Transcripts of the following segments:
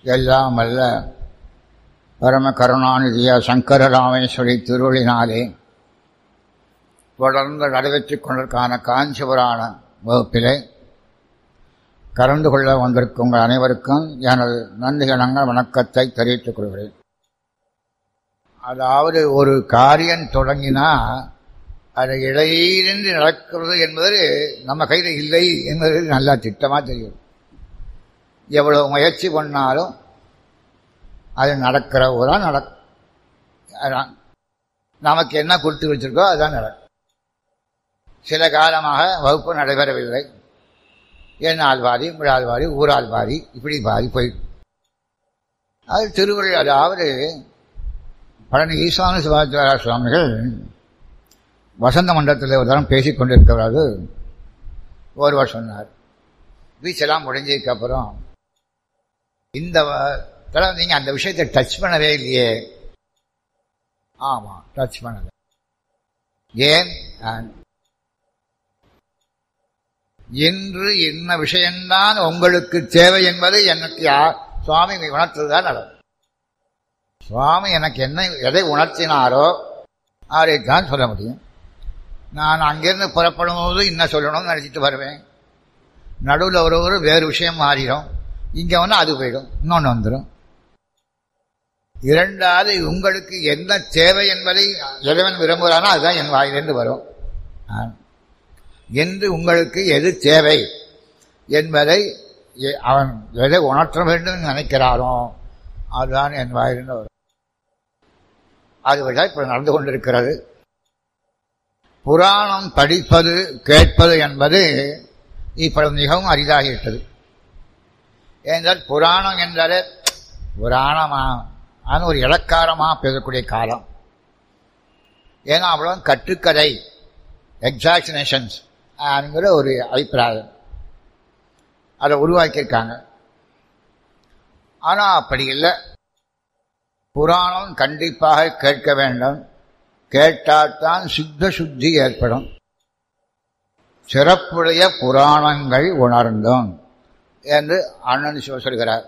எல்லாம் அல்ல பரம கருணாநிதிய சங்கர ராமேஸ்வரி திருவள்ளினாலே தொடர்ந்து நடைபெற்றுக் கொண்டிருக்கான காஞ்சிபுராண வகுப்பிலே கலந்து கொள்ள வந்திருக்கும் உங்கள் அனைவருக்கும் எனது நன்றிகணங்கள் வணக்கத்தை தெரிவித்துக் கொள்கிறேன் அதாவது ஒரு காரியம் தொடங்கினா அது இடையிலிருந்து நடக்கிறது என்பது நம்ம கையில் இல்லை என்பது நல்லா திட்டமாக தெரியும் எவ்வளவு முயற்சி பண்ணாலும் அது நடக்கிறவு தான் நடக் நமக்கு என்ன கொடுத்து வச்சிருக்கோ அதுதான் நடக்கும் சில காலமாக வகுப்பு நடைபெறவில்லை என் ஆள்வாரி உங்கள் ஆள்வாரி ஊரால் வாரி இப்படி வாரி போயிடும் அது திருவள்ளுவர் அதாவது பழனி ஈசான சிவாச்சார சுவாமிகள் வசந்த மண்டலத்தில் ஒரு தரம் பேசிக் கொண்டிருக்கிறாரு ஒருவர் சொன்னார் வீச்செல்லாம் முடிஞ்சதுக்கு அப்புறம் இந்த தடவை நீங்கள் அந்த விஷயத்தை டச் பண்ணவே இல்லையே ஆமாம் டச் பண்ணல ஏன் இன்று என்ன விஷயம்தான் உங்களுக்கு தேவை என்பது எனக்கு சுவாமி உணர்த்ததுதான் நடக்கும் சுவாமி எனக்கு என்ன எதை உணர்த்தினாரோ அதைத்தான் சொல்ல முடியும் நான் அங்கிருந்து புறப்படும் போது இன்னும் சொல்லணும்னு நினச்சிட்டு வருவேன் நடுவில் ஒரு ஒரு வேறு விஷயம் மாறிடும் இங்கே வந்து அது போயிடும் இன்னொன்று வந்துடும் இரண்டாவது உங்களுக்கு என்ன தேவை என்பதை இறைவன் விரும்புகிறானோ அதுதான் என் வாயிலிருந்து வரும் என்று உங்களுக்கு எது தேவை என்பதை அவன் எதை உணர்த்த வேண்டும் நினைக்கிறானோ அதுதான் என் வாயிலிருந்து வரும் அதுவரை இப்போ நடந்து கொண்டிருக்கிறது புராணம் படிப்பது கேட்பது என்பது இப்பொழுது மிகவும் அரிதாகிவிட்டது ஏனென்றால் புராணம் என்றாலே புராணமா அது ஒரு இலக்காரமாக பேசக்கூடிய காலம் ஏன்னா அவ்வளோ கட்டுக்கதை எக்ஸாக்சினேஷன்ஸ் அப்படிங்கிற ஒரு அபிப்பிராயம் அதை உருவாக்கியிருக்காங்க ஆனால் அப்படி இல்லை புராணம் கண்டிப்பாக கேட்க வேண்டும் கேட்டால்தான் சித்த சுத்தி ஏற்படும் சிறப்புடைய புராணங்கள் உணர்ந்தோம் என்று அண்ணன் சிவ சொல்கிறார்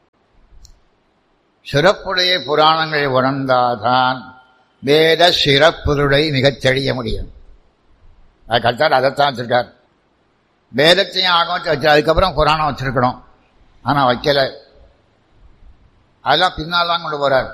சிறப்புடைய புராணங்களை உணர்ந்தால்தான் வேத சிறப்புகளை மிகச் தெளிய முடியும் கத்தார் அதைத்தான் வச்சிருக்கார் வேதத்தையும் ஆகம் வச்சு அதுக்கப்புறம் புராணம் வச்சிருக்கணும் ஆனால் வைக்கல அதெல்லாம் பின்னால் தான் கொண்டு போறார்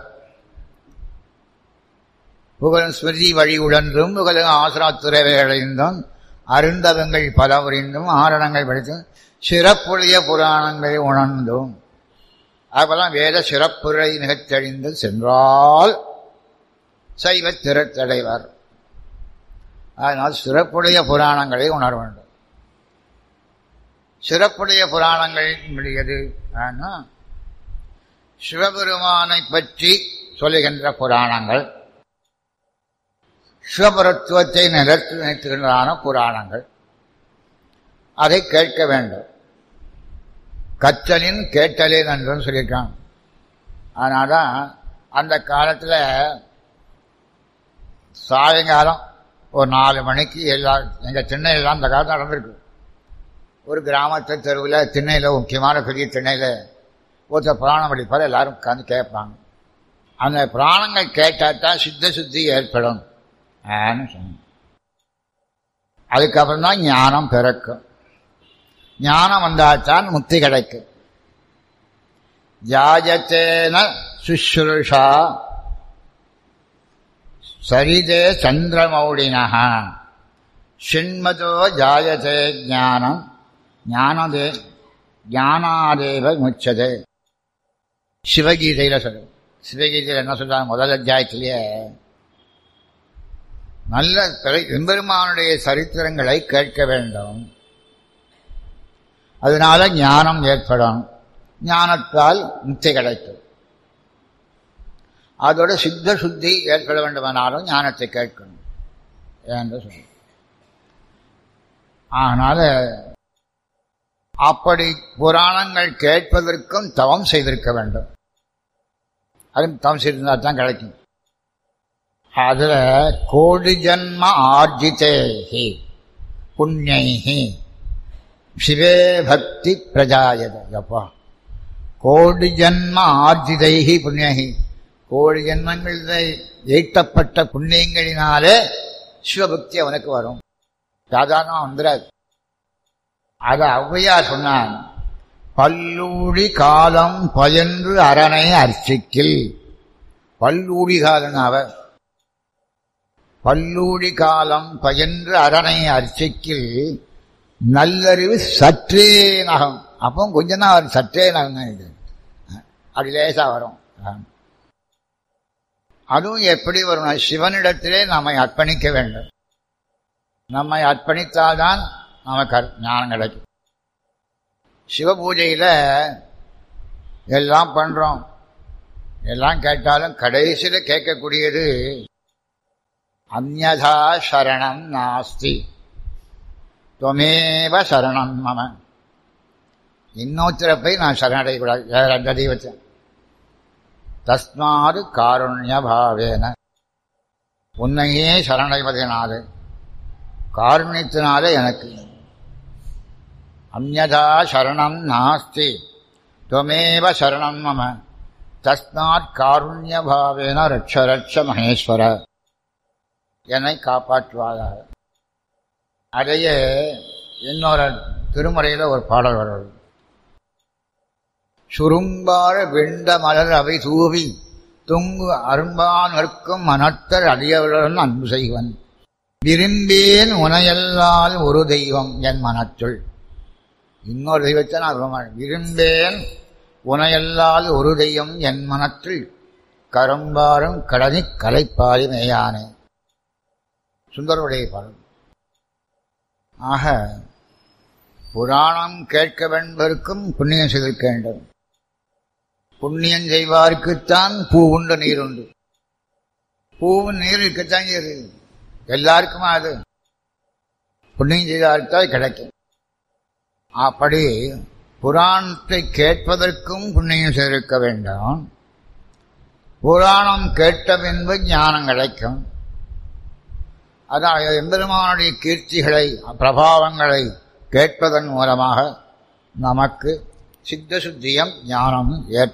புகழும் ஸ்மிருதி வழி உழன்றும் புகழும் ஆசிராத்துறைவைகளைந்தும் அருந்தவங்கள் பல புரிந்தும் ஆரணங்கள் படித்தும் சிறப்புடைய புராணங்களை உணர்ந்தும் அப்பெல்லாம் வேத சிறப்புரை மிகத் தெளிந்து சென்றால் சைவ திறத்தடைவார் அதனால் சிறப்புடைய புராணங்களை உணர வேண்டும் சிறப்புடைய புராணங்கள் எது சிவபெருமானை பற்றி சொல்லுகின்ற புராணங்கள் சிவபரத்துவத்தை நிலத்து நிறுத்துகின்றன புராணங்கள் அதை கேட்க வேண்டும் கற்றலின் கேட்டலின் என்று சொல்லியிருக்காங்க அதனால்தான் அந்த காலத்தில் சாயங்காலம் ஒரு நாலு மணிக்கு எல்லா எங்கள் திண்ணையெல்லாம் அந்த காலத்தில் நடந்திருக்கு ஒரு கிராமத்து தெருவில் திண்ணையில் முக்கியமான பெரிய திண்ணையில் ஒருத்தர் புராணம் படிப்பார் எல்லாரும் உட்காந்து கேட்பாங்க அந்த புராணங்கள் கேட்டால் தான் சித்த சுத்தி ஏற்படும் அதுக்கப்புறம் தான் ஞானம் பிறக்கும் ஞானம் வந்தால்தான் முக்தி கிடைக்கும் ஜாயத்தேன சுஷ்ருஷா சரிதே சந்திரமௌடினா சின்மதோ ஜாயதே ஞானம் ஞானதே ஞானாதேவ முச்சதே சிவகீதையில் சொல்லும் சிவகீதையில் என்ன சொல்றாங்க முதல் அத்தியாயத்திலேயே நல்ல எம்பெருமானுடைய சரித்திரங்களை கேட்க வேண்டும் அதனால ஞானம் ஏற்படும் ஞானத்தால் முக்தி கிடைக்கும் அதோட சித்த சுத்தி ஏற்பட வேண்டுமானாலும் ஞானத்தை கேட்கணும் என்று சொல்ல அதனால அப்படி புராணங்கள் கேட்பதற்கும் தவம் செய்திருக்க வேண்டும் அது தவம் செய்திருந்தால் தான் கிடைக்கும் அதுல கோடி ஜன்ம ஆர்ஜிதேஹி புண்ணியைஹி சிவே பக்தி பிரஜாயத அப்பா கோடி ஜன்ம ஆர்ஜிதைகி புண்ணியகி கோடி ஜென்மங்களில் எய்த்தப்பட்ட புண்ணியங்களினாலே சிவபக்தி அவனுக்கு வரும் சாதாரணமாக வந்துடாது அது ஔவையார் சொன்னான் பல்லூடி காலம் பயன்று அரணை அர்ச்சிக்கில் பல்லூடி காலம் அவர் பல்லூடி காலம் பயன்று அரணை அர்ச்சிக்கில் நல்லறிவு சற்றே நகம் அப்போ கொஞ்சம் தான் வரும் சற்றே நகம் தான் இது அப்படி லேசா வரும் அதுவும் எப்படி வரும் சிவனிடத்திலே நம்மை அர்ப்பணிக்க வேண்டும் நம்மை அர்ப்பணித்தால்தான் நமக்கு ஞானம் கிடைக்கும் சிவ பூஜையில் எல்லாம் பண்ணுறோம் எல்லாம் கேட்டாலும் கடைசியில் கேட்கக்கூடியது அந்நதா சரணம் நாஸ்தி துவமேவ சரணம் மம இன்னொருத்தரை போய் நான் சரணடையக்கூடாது வேற அந்த தெய்வத்தை தஸ்மாது காருண்ய பாவேன உன்னையே சரணடைவதனாலே காருண்யத்தினாலே எனக்கு அந்நதா சரணம் நாஸ்தி துவமேவ சரணம் மம தஸ்மாத் காருண்ய பாவேன ரட்ச ரட்ச மகேஸ்வர என்னை காப்பாற்றுவாயாக அதையே இன்னொரு திருமுறையில் ஒரு பாடல் வருவது சுரும்பார வெண்ட மலர் அவை தூவி துங்கு அரும்பான் நிற்கும் மனத்தர் அடியவருடன் அன்பு செய்வன் விரும்பேன் உனையல்லால் ஒரு தெய்வம் என் மனத்துள் இன்னொரு தெய்வத்தை நான் ரொம்ப விரும்பேன் உனையல்லால் ஒரு தெய்வம் என் மனத்தில் கரும்பாரும் கடனி கலைப்பாரி மேயானே சுந்தருடைய பாடல் ஆக புராணம் கேட்க வேண்டவருக்கும் புண்ணியம் செய்திருக்க வேண்டும் புண்ணியம் செய்வாருக்குத்தான் பூ உண்டு நீர் உண்டு பூவும் நீர் இருக்கத்தான் செய்யுது எல்லாருக்குமா அது புண்ணியம் செய்தால்தான் கிடைக்கும் அப்படி புராணத்தை கேட்பதற்கும் புண்ணியம் செய்திருக்க வேண்டாம் புராணம் கேட்ட பின்பு ஞானம் கிடைக்கும் அதான் எம்பெருமானுடைய கீர்த்திகளை பிரபாவங்களை கேட்பதன் மூலமாக நமக்கு சித்த சுத்தியம் ஞானம் ஏற்படும்